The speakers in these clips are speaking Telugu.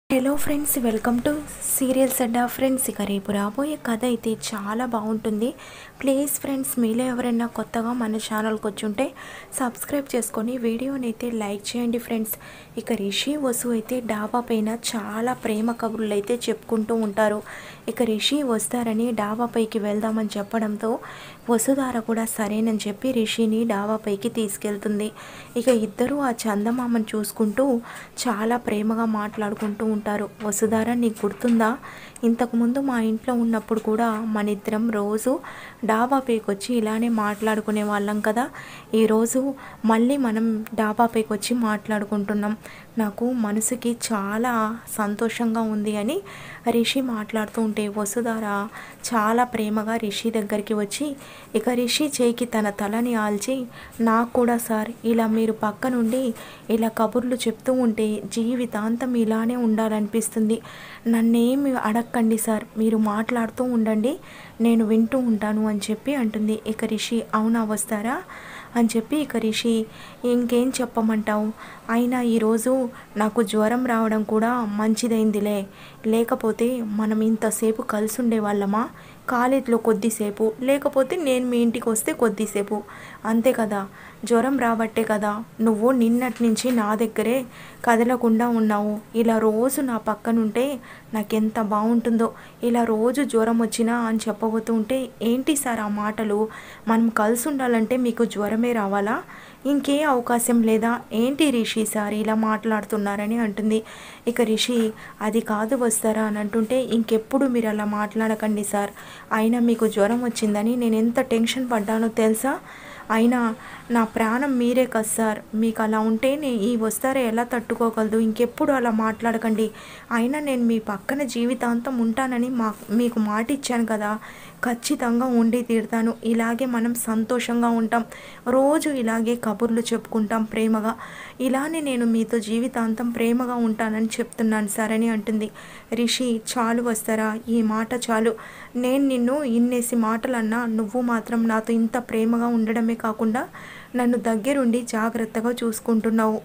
hello friends welcome to serials Adda friends ఇక రేపు రాబోయే కథ అయితే చాలా బాగుంటుంది ప్లీజ్ ఫ్రెండ్స్ మీలో ఎవరైనా కొత్తగా మన ఛానల్కి వచ్చి ఉంటే సబ్స్క్రైబ్ చేసుకొని వీడియోని అయితే లైక్ చేయండి ఫ్రెండ్స్ ఇక రిషి వసు అయితే డాబా పైన చాలా ప్రేమ కబుర్లు అయితే చెప్పుకుంటూ ఉంటారు ఇక రిషి వస్తారని డాబా పైకి వెళ్దామని చెప్పడంతో వసుధార కూడా సరేనని చెప్పి రిషిని డాబా పైకి తీసుకెళ్తుంది ఇక ఇద్దరు ఆ చందమామను చూసుకుంటూ చాలా ప్రేమగా మాట్లాడుకుంటూ ఉంటారు వసుధార నీకు గుర్తుందా ఇంతకుముందు మా ఇంట్లో ఉన్నప్పుడు కూడా మన ఇద్దరం రోజు డాబా పైకి వచ్చి ఇలానే మాట్లాడుకునే వాళ్ళం కదా ఈరోజు మళ్ళీ మనం డాబా పైకి వచ్చి మాట్లాడుకుంటున్నాం నాకు మనసుకి చాలా సంతోషంగా ఉంది అని రిషి మాట్లాడుతూ ఉంటే వసుధార చాలా ప్రేమగా రిషి దగ్గరికి వచ్చి ఇక రిషి చేయికి తన తలని ఆల్చి నాకు కూడా సార్ ఇలా మీరు పక్క నుండి ఇలా కబుర్లు చెప్తూ ఉంటే జీవితాంతం ఇలానే ఉండాలనిపిస్తుంది నన్నేమి అడగండి సార్ మీరు మాట్లాడుతూ ఉండండి నేను వింటూ ఉంటాను అని చెప్పి అంటుంది ఇక రిషి అవునా వస్తారా అని చెప్పి ఇక రిషి ఇంకేం చెప్పమంటావు అయినా ఈరోజు నాకు జ్వరం రావడం కూడా మంచిదైందిలే లేకపోతే మనం ఇంతసేపు కలిసి ఉండేవాళ్ళమా కాలేజీలో కొద్దిసేపు లేకపోతే నేను మీ ఇంటికి వస్తే కొద్దిసేపు అంతే కదా జ్వరం రాబట్టే కదా నువ్వు నిన్నటి నుంచి నా దగ్గరే కదలకుండా ఉన్నావు ఇలా రోజు నా పక్కనుంటే నాకెంత బాగుంటుందో ఇలా రోజు జ్వరం వచ్చినా అని చెప్పబోతూ ఉంటే ఏంటి సార్ ఆ మాటలు మనం కలిసి ఉండాలంటే మీకు జ్వరమే రావాలా ఇంకే అవకాశం లేదా ఏంటి రిషి సార్ ఇలా మాట్లాడుతున్నారని అంటుంది ఇక రిషి అది కాదు వస్తారా అని అంటుంటే ఇంకెప్పుడు మీరు అలా మాట్లాడకండి సార్ అయినా మీకు జ్వరం వచ్చిందని నేను ఎంత టెన్షన్ పడ్డానో తెలుసా అయినా నా ప్రాణం మీరే కదా సార్ మీకు అలా ఉంటే నే- ఈ వస్తారా ఎలా తట్టుకోగలదు ఇంకెప్పుడు అలా మాట్లాడకండి అయినా నేను మీ పక్కన జీవితాంతం ఉంటానని మా మీకు మాట ఇచ్చాను కదా ఖచ్చితంగా ఉండి తీరుతాను ఇలాగే మనం సంతోషంగా ఉంటాం రోజు ఇలాగే కబుర్లు చెప్పుకుంటాం ప్రేమగా ఇలానే నేను మీతో జీవితాంతం ప్రేమగా ఉంటానని చెప్తున్నాను సార్ అని అంటుంది రిషి చాలు వస్తారా ఈ మాట చాలు నేను నిన్ను ఇన్నేసి మాటలన్నా నువ్వు మాత్రం నాతో ఇంత ప్రేమగా ఉండడమే కాకుండా నన్ను దగ్గరుండి జాగ్రత్తగా చూసుకుంటున్నావు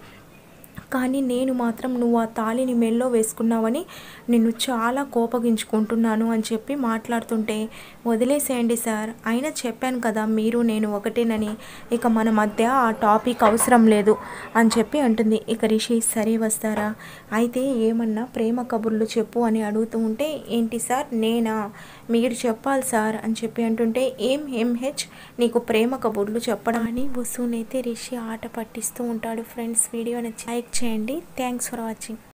కానీ నేను మాత్రం నువ్వు ఆ తాళిని మెల్లో వేసుకున్నావని నిన్ను చాలా కోపగించుకుంటున్నాను అని చెప్పి మాట్లాడుతుంటే వదిలేసేయండి సార్ అయినా చెప్పాను కదా మీరు నేను ఒకటేనని ఇక మన మధ్య ఆ టాపిక్ అవసరం లేదు అని చెప్పి అంటుంది ఇక రిషి సరే వస్తారా అయితే ఏమన్నా ప్రేమ కబుర్లు చెప్పు అని అడుగుతూ ఉంటే ఏంటి సార్ నేనా మీరు చెప్పాలి సార్ అని చెప్పి అంటుంటే ఏం ఎంహెచ్ నీకు ప్రేమ కబుర్లు చెప్పడం అని వసూనైతే రిషి ఆట పట్టిస్తూ ఉంటాడు ఫ్రెండ్స్ వీడియో నచ్చి లైక్ చేయండి థ్యాంక్స్ ఫర్ వాచింగ్